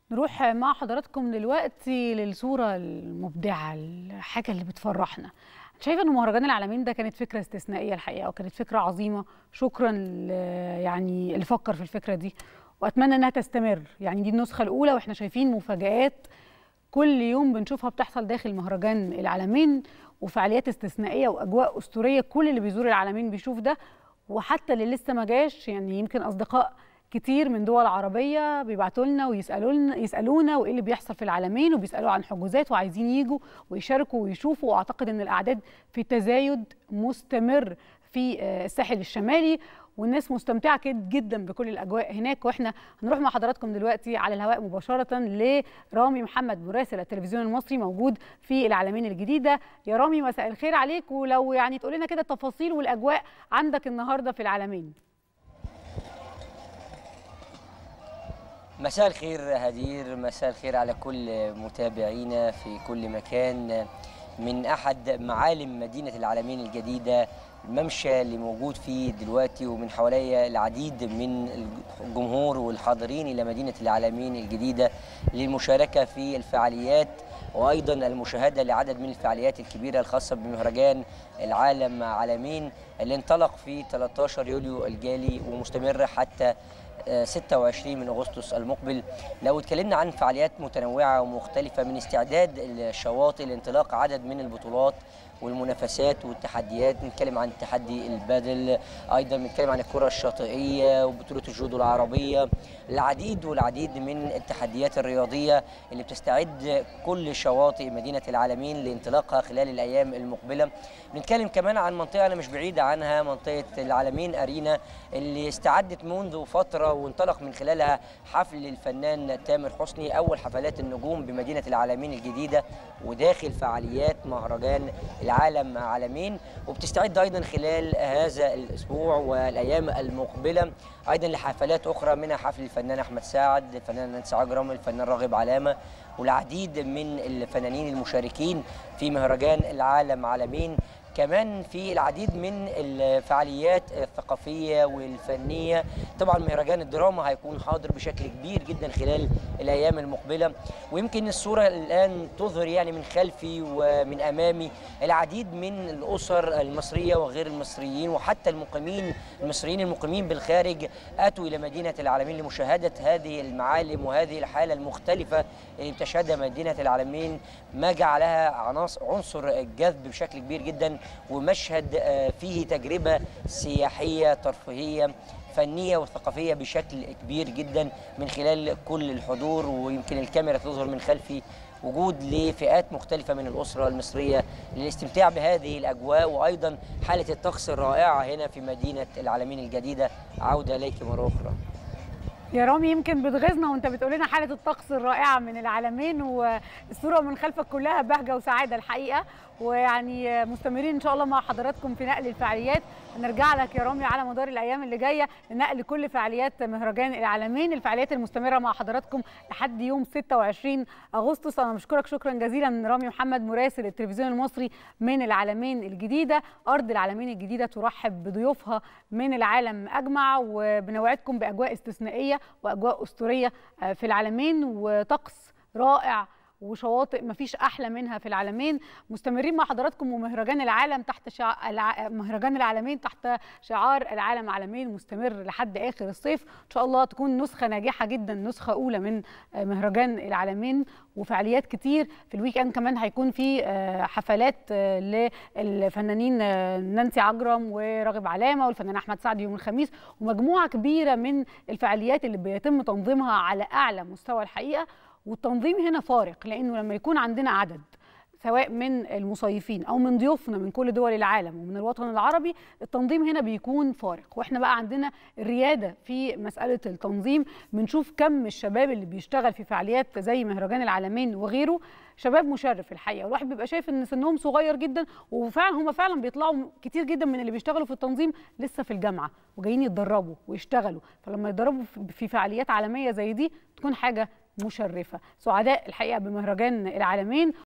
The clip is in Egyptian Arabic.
نروح مع حضراتكم دلوقتي للصورة المبدعة الحاجة اللي بتفرحنا شايفة ان مهرجان العالمين ده كانت فكرة استثنائية الحقيقة وكانت فكرة عظيمة شكرا ل- يعني اللي فكر في الفكرة دي واتمنى انها تستمر يعني دي النسخة الاولى واحنا شايفين مفاجآت كل يوم بنشوفها بتحصل داخل مهرجان العالمين وفعاليات استثنائية واجواء اسطورية كل اللي بيزور العالمين بيشوف ده وحتى اللي لسه ما جاش يعني يمكن اصدقاء كتير من دول عربية بيبعتوا لنا ويسألوا لنا يسألونا وإيه اللي بيحصل في العالمين وبيسألوا عن حجوزات وعايزين يجوا ويشاركوا ويشوفوا وأعتقد إن الأعداد في تزايد مستمر في آه، الساحل الشمالي والناس مستمتعة كد- جدا بكل الأجواء هناك وإحنا هنروح مع حضراتكم دلوقتي على الهواء مباشرة لرامي محمد مراسل التلفزيون المصري موجود في العالمين الجديدة يا رامي مساء الخير عليك ولو يعني تقول لنا كده التفاصيل والأجواء عندك النهاردة في العالمين مساء الخير هدير مساء الخير على كل متابعينا في كل مكان من احد معالم مدينه العالمين الجديده الممشى اللي موجود فيه دلوقتي ومن حواليا العديد من الجمهور والحاضرين الى مدينه العالمين الجديده للمشاركه في الفعاليات وايضا المشاهده لعدد من الفعاليات الكبيره الخاصه بمهرجان العالم عالمين اللي انطلق في 13 يوليو الجاري ومستمر حتى 26 من اغسطس المقبل لو اتكلمنا عن فعاليات متنوعه ومختلفه من استعداد الشواطئ لانطلاق عدد من البطولات والمنافسات والتحديات نتكلم عن تحدي البادل ايضا بنتكلم عن الكره الشاطئيه وبطوله الجودو العربيه العديد والعديد من التحديات الرياضيه اللي بتستعد كل شواطئ مدينه العالمين لانطلاقها خلال الايام المقبله بنتكلم كمان عن منطقه انا مش بعيده عنها منطقه العالمين ارينا اللي استعدت منذ فتره وانطلق من خلالها حفل الفنان تامر حسني اول حفلات النجوم بمدينه العالمين الجديده وداخل فعاليات مهرجان العالم عالمين وبتستعد ايضا خلال هذا الاسبوع والايام المقبله ايضا لحفلات اخرى منها حفل الفنان احمد سعد الفنان نانسي عجرم الفنان راغب علامه والعديد من الفنانين المشاركين في مهرجان العالم عالمين كمان في العديد من الفعاليات الثقافية والفنية طبعا مهرجان الدراما هيكون حاضر بشكل كبير جدا خلال الأيام المقبلة ويمكن الصورة الآن تظهر يعني من خلفي ومن أمامي العديد من الأسر المصرية وغير المصريين وحتى المقيمين المصريين المقيمين بالخارج أتوا إلى مدينة العالمين لمشاهدة هذه المعالم وهذه الحالة المختلفة اللي بتشهدها مدينة العالمين ما جعلها عناصر عنصر الجذب بشكل كبير جدا ومشهد آه، فيه تجربة سياحية ترفيهية فنية وثقافية بشكل كبير جدا من خلال كل الحضور ويمكن الكاميرا تظهر من خلفي وجود لفئات مختلفة من الأسرة المصرية للاستمتاع بهذه الأجواء وأيضا حالة الطقس الرائعة هنا في مدينة العالمين الجديدة عودة إليك مرة أخرى يا رامي يمكن بتغيظنا وانت بتقول لنا حاله الطقس الرائعه من العالمين والصوره من خلفك كلها بهجه وسعاده الحقيقه ويعني مستمرين ان شاء الله مع حضراتكم في نقل الفعاليات هنرجع لك يا رامي على مدار الايام اللي جايه لنقل كل فعاليات مهرجان العالمين الفعاليات المستمره مع حضراتكم لحد يوم 26 اغسطس انا بشكرك شكرا جزيلا رامي محمد مراسل التلفزيون المصري من العالمين الجديده ارض العالمين الجديده ترحب بضيوفها من العالم اجمع وبنوعدكم باجواء استثنائيه واجواء اسطوريه آه، في العالمين وطقس رائع وشواطئ مفيش احلى منها في العالمين مستمرين مع حضراتكم ومهرجان العالم تحت شع... الع... مهرجان العالمين تحت شعار العالم عالمين مستمر لحد اخر الصيف ان شاء الله تكون نسخه ناجحه جدا نسخه اولى من آه، مهرجان العالمين وفعاليات كتير في الويك اند كمان هيكون في آه، حفلات آه، للفنانين آه، نانسي عجرم وراغب علامه والفنان احمد سعد يوم الخميس ومجموعه كبيره من الفعاليات اللي بيتم تنظيمها على اعلى مستوى الحقيقه والتنظيم هنا فارق لانه لما يكون عندنا عدد سواء من المصيفين او من ضيوفنا من كل دول العالم ومن الوطن العربي التنظيم هنا بيكون فارق واحنا بقى عندنا الرياده في مساله التنظيم بنشوف كم الشباب اللي بيشتغل في فعاليات زي مهرجان العالمين وغيره شباب مشرف الحقيقه والواحد بيبقى شايف ان سنهم صغير جدا وفعلا هم فعلا بيطلعوا كتير جدا من اللي بيشتغلوا في التنظيم لسه في الجامعه وجايين يتدربوا ويشتغلوا فلما يتدربوا في- في فعاليات عالميه زي دي تكون حاجه مشرفه سعداء الحقيقه بمهرجان العالمين